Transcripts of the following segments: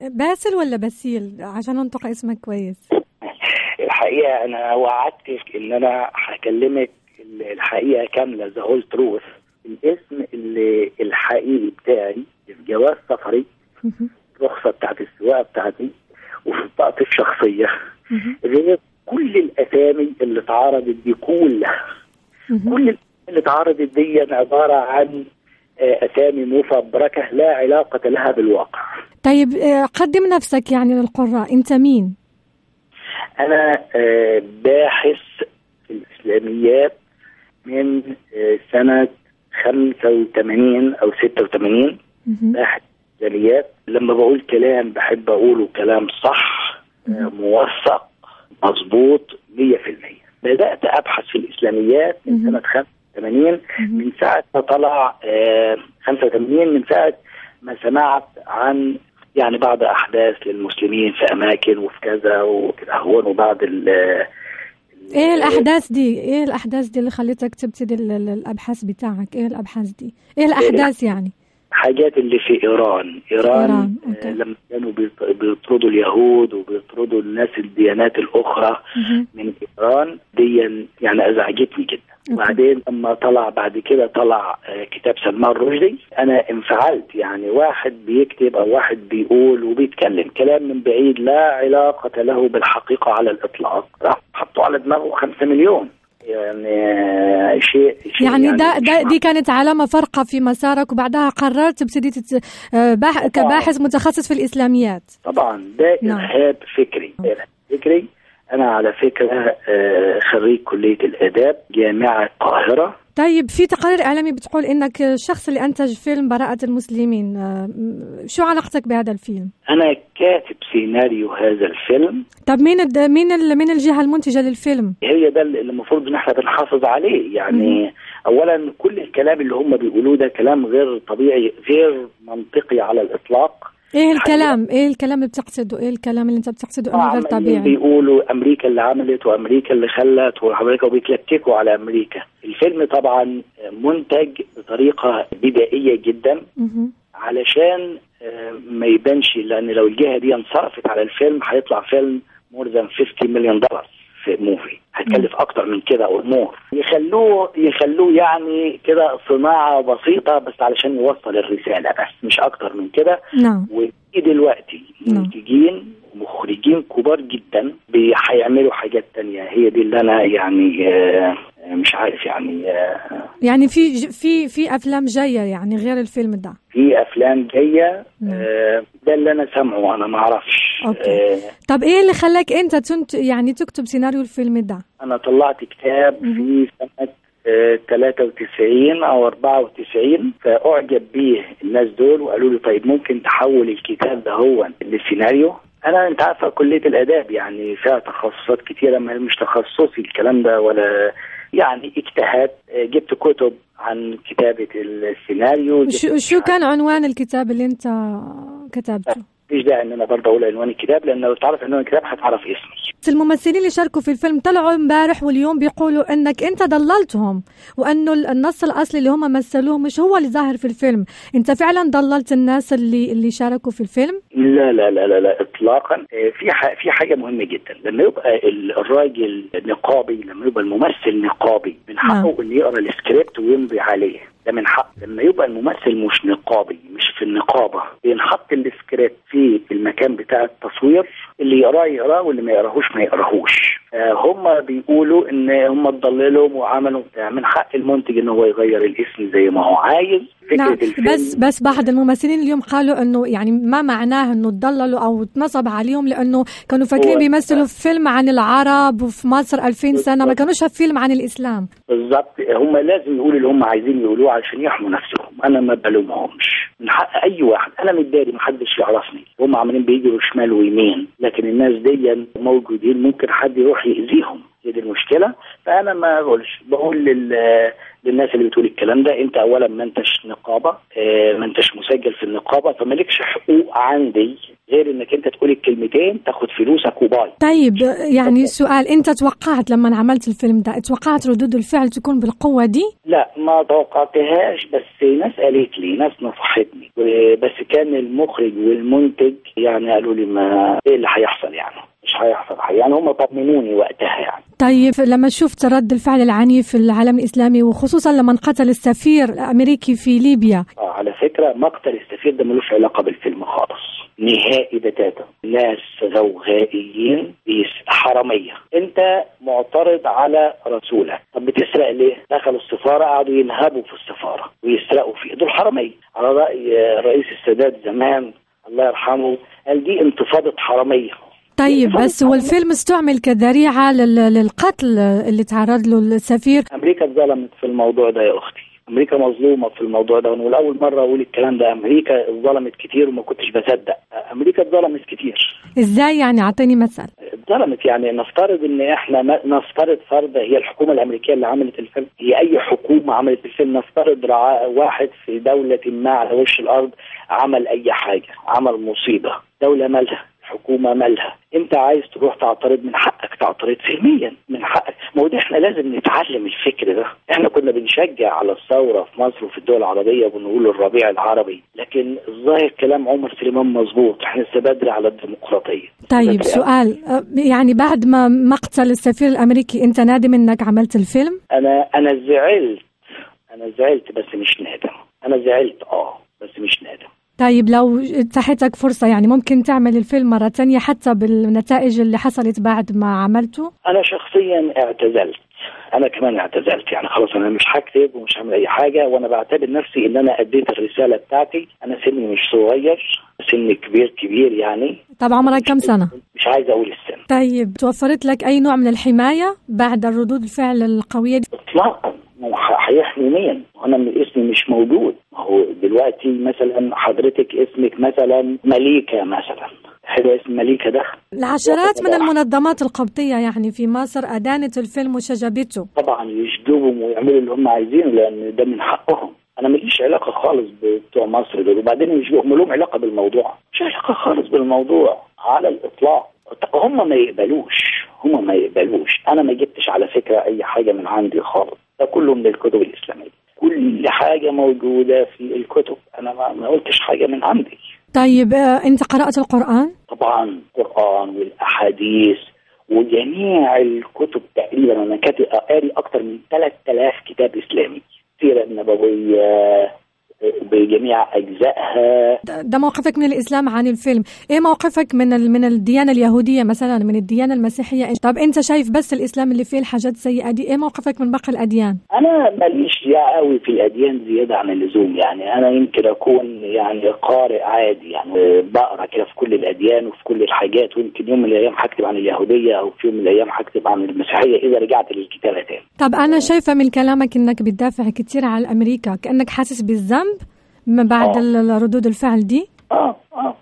باسل ولا باسيل عشان انطق اسمك كويس الحقيقه انا وعدتك ان انا هكلمك الحقيقه كامله ذا هول تروث الاسم اللي الحقيقي بتاعي في جواز سفري الرخصه بتاعت السواقه بتاعتي وفي بطاقتي الشخصيه غير كل الاسامي اللي اتعرضت دي كلها كل الاسامي اللي اتعرضت دي عباره عن آه، اسامي مفبركه لا علاقه لها بالواقع طيب آه، قدم نفسك يعني للقراء انت مين انا آه، باحث في الاسلاميات من آه، سنه 85 او 86 مهم. باحث اسلاميات لما بقول كلام بحب اقوله كلام صح آه، موثق مظبوط 100% بدات ابحث في الاسلاميات من مهم. سنه 85 من ساعه ما طلع آه، 85 من ساعه ما سمعت عن يعني بعض احداث للمسلمين في اماكن وفي كذا وكده هون وبعض ال ايه الاحداث دي ايه الاحداث دي اللي خلتك تبتدي ال- ال- الابحاث بتاعك ايه الابحاث دي ايه الاحداث يعني حاجات اللي في ايران ايران, إيران، أوكي. آه لما كانوا بيط- بيطردوا اليهود وبيطردوا الناس الديانات الاخرى مهم. من ايران دي يعني ازعجتني جدا أوكي. وبعدين لما طلع بعد كده طلع آه، كتاب سلمان رشدي انا انفعلت يعني واحد بيكتب او واحد بيقول وبيتكلم كلام من بعيد لا علاقة له بالحقيقة على الاطلاق راح حطوا على دماغه خمسة مليون يعني آه، شيء, شيء يعني ده, مش ده دي كانت علامة فارقة في مسارك وبعدها قررت تبتدي تت... آه، باح... كباحث متخصص في الإسلاميات طبعا ده نعم. ارهاب فكري إرهاب فكري انا على فكره آه، خريج كليه الاداب جامعه القاهره طيب في تقارير إعلامي بتقول إنك الشخص اللي أنتج فيلم براءة المسلمين آه، م- شو علاقتك بهذا الفيلم؟ انا كاتب سيناريو هذا الفيلم طب مين الد... مين ال... مين الجهة المنتجة للفيلم؟ هي ده اللي المفروض ان احنا بنحافظ عليه يعني اولا كل الكلام اللي هم بيقولوه ده كلام غير طبيعي غير منطقي على الاطلاق ايه الكلام؟ ايه الكلام اللي بتقصده؟ ايه الكلام اللي انت بتقصده انه غير عمالين طبيعي؟ بيقولوا امريكا اللي عملت وامريكا اللي خلت وامريكا وبيتلككوا على امريكا الفيلم طبعا منتج بطريقه بدائيه جدا مهم. علشان آه، ما يبانش لان لو الجهه دي انصرفت على الفيلم هيطلع فيلم مور ذان 50 مليون دولار في موفي هتكلف اكتر من كده او مور يخلوه يخلوه يعني كده صناعه بسيطه بس علشان يوصل الرساله بس مش اكتر من كده نعم وفي دلوقتي نعم. منتجين ومخرجين كبار جدا بي- هيعملوا حاجات تانية هي دي اللي انا يعني آه، آه، مش عارف يعني آه، يعني في ج- في في افلام جايه يعني غير الفيلم ده في افلام جايه نعم. آه، ده اللي انا سامعه انا ما اعرفش أوكي. آه، طب ايه اللي خلاك انت تنت يعني تكتب سيناريو الفيلم ده انا طلعت كتاب في سنه آه، 93 او 94 فاعجب بيه الناس دول وقالوا لي طيب ممكن تحول الكتاب ده هو للسيناريو انا انت عارفه كليه الاداب يعني فيها تخصصات كتيره ما مش تخصصي الكلام ده ولا يعني اجتهاد آه، جبت كتب عن كتابه السيناريو شو جبت- شو كان عنوان الكتاب اللي انت كتبته مفيش داعي ان انا برضه اقول عنوان الكتاب لان لو تعرف عنوان الكتاب هتعرف اسمي الممثلين اللي شاركوا في الفيلم طلعوا امبارح واليوم بيقولوا انك انت ضللتهم وانه النص الاصلي اللي هم مثلوه مش هو اللي ظاهر في الفيلم انت فعلا ضللت الناس اللي اللي شاركوا في الفيلم لا لا لا لا, لا اطلاقا آه، في ح- في حاجه مهمه جدا لما يبقى ال- الراجل نقابي لما يبقى الممثل نقابي من حقه انه يقرا السكريبت ويمضي عليه ده من حق لما يبقى الممثل مش نقابي مش في النقابه بينحط السكريبت في المكان بتاع التصوير اللي يقراه يقراه واللي ما يقراهوش ما يقراهوش آه، هم بيقولوا ان هم اتضللوا وعملوا بتاع من حق المنتج ان هو يغير الاسم زي ما هو عايز فكره نعم الفيلم بس بس بعض الممثلين اليوم قالوا انه يعني ما معناه انه تضللوا او اتنصب عليهم لانه كانوا فاكرين هو- بيمثلوا في فيلم عن العرب وفي مصر 2000 سنه ما كانوش في فيلم عن الاسلام بالظبط هم لازم يقولوا اللي هم عايزين يقولوه علشان يحموا نفسهم انا ما بلومهمش من حق اي واحد انا متداري محدش يعرفني هم عمالين بيجروا شمال ويمين لكن الناس دي موجودين ممكن حد يروح يأذيهم هي دي المشكله فانا ما بقولش بقول لل للناس اللي بتقول الكلام ده انت اولا ما انتش نقابه اه ما انتش مسجل في النقابه فمالكش حقوق عندي غير انك انت تقول الكلمتين تاخد فلوسك وباي طيب يعني سؤال انت توقعت لما عملت الفيلم ده توقعت ردود الفعل تكون بالقوه دي لا ما توقعتهاش بس ناس قالت لي ناس نصحتني بس كان المخرج والمنتج يعني قالوا لي ما ايه اللي هيحصل يعني مش هيحصل يعني هم طمنوني وقتها يعني طيب لما شفت رد الفعل العنيف في العالم الاسلامي وخصوصا لما انقتل السفير الامريكي في ليبيا اه على فكره مقتل السفير ده ملوش علاقه بالفيلم خالص نهائي بتاتا ناس غوغائيين حراميه انت معترض على رسولك طب بتسرق ليه دخلوا السفاره قعدوا ينهبوا في السفاره ويسرقوا فيه دول حراميه على راي رئيس السادات زمان الله يرحمه قال دي انتفاضه حراميه طيب بس هو الفيلم استعمل كذريعة للقتل اللي تعرض له السفير امريكا اتظلمت في الموضوع ده يا اختي امريكا مظلومه في الموضوع ده وانا اول مره اقول الكلام ده امريكا اتظلمت كتير وما كنتش بصدق امريكا اتظلمت كتير ازاي يعني اعطيني مثل اتظلمت يعني نفترض ان احنا نفترض فرض هي الحكومه الامريكيه اللي عملت الفيلم هي اي حكومه عملت الفيلم نفترض واحد في دوله ما على وش الارض عمل اي حاجه عمل مصيبه دوله مالها حكومه مالها انت عايز تروح تعترض من حقك تعترض سلميا من حقك ما هو ده احنا لازم نتعلم الفكر ده احنا كنا بنشجع على الثوره في مصر وفي الدول العربيه وبنقول الربيع العربي لكن الظاهر كلام عمر سليمان مظبوط احنا لسه بدري على الديمقراطيه طيب سؤال يعني بعد ما مقتل السفير الامريكي انت نادم انك عملت الفيلم انا انا زعلت انا زعلت بس مش نادم انا زعلت اه بس مش نادم طيب لو اتاحتك فرصة يعني ممكن تعمل الفيلم مرة تانية حتى بالنتائج اللي حصلت بعد ما عملته؟ أنا شخصيا اعتزلت أنا كمان اعتزلت يعني خلاص أنا مش هكتب ومش هعمل أي حاجة وأنا بعتبر نفسي إن أنا أديت الرسالة بتاعتي أنا سني مش صغير سني كبير كبير يعني طب عمرك كم سنة؟ مش عايز أقول السن طيب توفرت لك أي نوع من الحماية بعد الردود الفعل القوية دي؟ إطلاقا هيحمي مين؟ انا من اسمي مش موجود هو دلوقتي مثلا حضرتك اسمك مثلا مليكه مثلا حلو اسم مليكه ده العشرات من المنظمات القبطيه يعني في مصر ادانت الفيلم وشجبته طبعا يشجبهم ويعملوا اللي هم عايزينه لان ده من حقهم انا ماليش علاقه خالص بتوع مصر دول وبعدين مش هم لهم علاقه بالموضوع مش علاقه خالص بالموضوع على الاطلاق هم ما يقبلوش هم ما يقبلوش انا ما جبتش على فكره اي حاجه من عندي خالص ده كله من الكتب الاسلاميه كل حاجه موجوده في الكتب انا ما, ما قلتش حاجه من عندي طيب انت قرات القران طبعا القران والاحاديث وجميع الكتب تقريبا انا كاتب قاري اكثر من 3000 كتاب اسلامي السيره النبويه بجميع اجزائها ده موقفك من الاسلام عن الفيلم ايه موقفك من من الديانه اليهوديه مثلا من الديانه المسيحيه طب انت شايف بس الاسلام اللي فيه الحاجات السيئه دي ايه موقفك من باقي الاديان انا ماليش قوي في الاديان زياده عن اللزوم يعني انا يمكن اكون يعني قارئ عادي يعني بقرا كده في كل الاديان وفي كل الحاجات ويمكن يوم من الايام هكتب عن اليهوديه او في يوم من الايام هكتب عن المسيحيه اذا رجعت للكتابه تاني طب انا شايفه من كلامك انك بتدافع كتير عن امريكا كانك حاسس بالذنب ما بعد آه. ردود الفعل دي؟ اه اه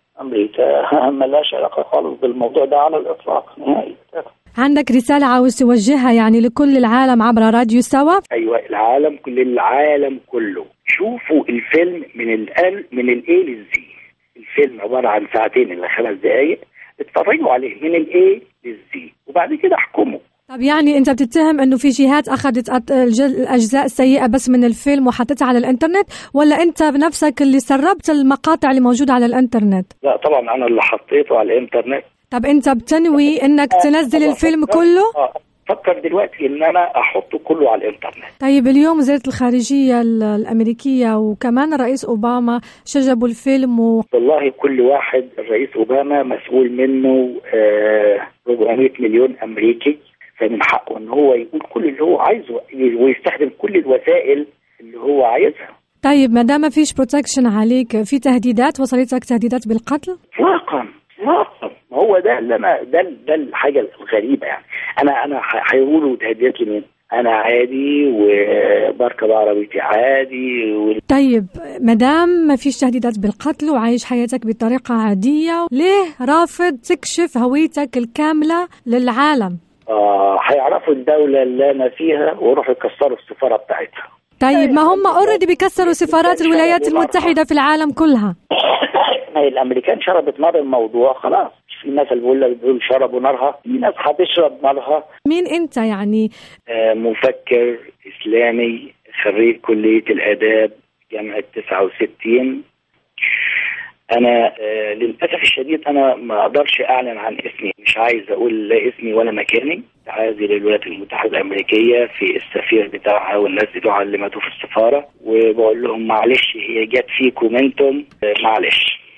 امريكا ملهاش علاقه خالص بالموضوع ده على الاطلاق نهائي عندك رسالة عاوز توجهها يعني لكل العالم عبر راديو سوا؟ ايوه العالم كل العالم كله شوفوا الفيلم من ال من الاي للزي الفيلم عبارة عن ساعتين إلى خمس دقائق اتفرجوا عليه من الاي للزي وبعد كده احكموا طب يعني انت بتتهم انه في جهات اخذت الاجزاء السيئه بس من الفيلم وحطتها على الانترنت ولا انت بنفسك اللي سربت المقاطع اللي موجوده على الانترنت لا طبعا انا اللي حطيته على الانترنت طب انت بتنوي انك تنزل الفيلم كله آه. فكر دلوقتي ان انا احطه كله على الانترنت طيب اليوم وزاره الخارجيه الامريكيه وكمان الرئيس اوباما شجبوا الفيلم و... والله كل واحد الرئيس اوباما مسؤول منه آه 400 مليون امريكي فمن حقه ان هو يقول كل اللي هو عايزه ويستخدم كل الوسائل اللي هو عايزها طيب ما دام ما فيش بروتكشن عليك في تهديدات وصلتك تهديدات بالقتل؟ اطلاقا اطلاقا ما هو ده اللي انا ده ده الحاجه الغريبه يعني انا انا هيقولوا تهديدات لمين؟ انا عادي وبركب عربيتي عادي و... طيب ما دام ما فيش تهديدات بالقتل وعايش حياتك بطريقه عاديه ليه رافض تكشف هويتك الكامله للعالم؟ آه هيعرفوا الدوله اللي انا فيها ويروحوا يكسروا السفاره بتاعتها طيب ما هم اوريدي بيكسروا سفارات الولايات المتحده في العالم كلها ما هي الامريكان شربت نار الموضوع خلاص في مثل بيقول لك بيقول شربوا نارها في ناس هتشرب نارها مين انت يعني آه مفكر اسلامي خريج كليه الاداب جامعه 69 انا آه للاسف الشديد انا ما اقدرش اعلن عن اسمي مش عايز اقول لا اسمي ولا مكاني تعازي للولايات المتحده الامريكيه في السفير بتاعها والناس بتوعها اللي ماتوا في السفاره وبقول لهم معلش هي جت فيكم انتم آه معلش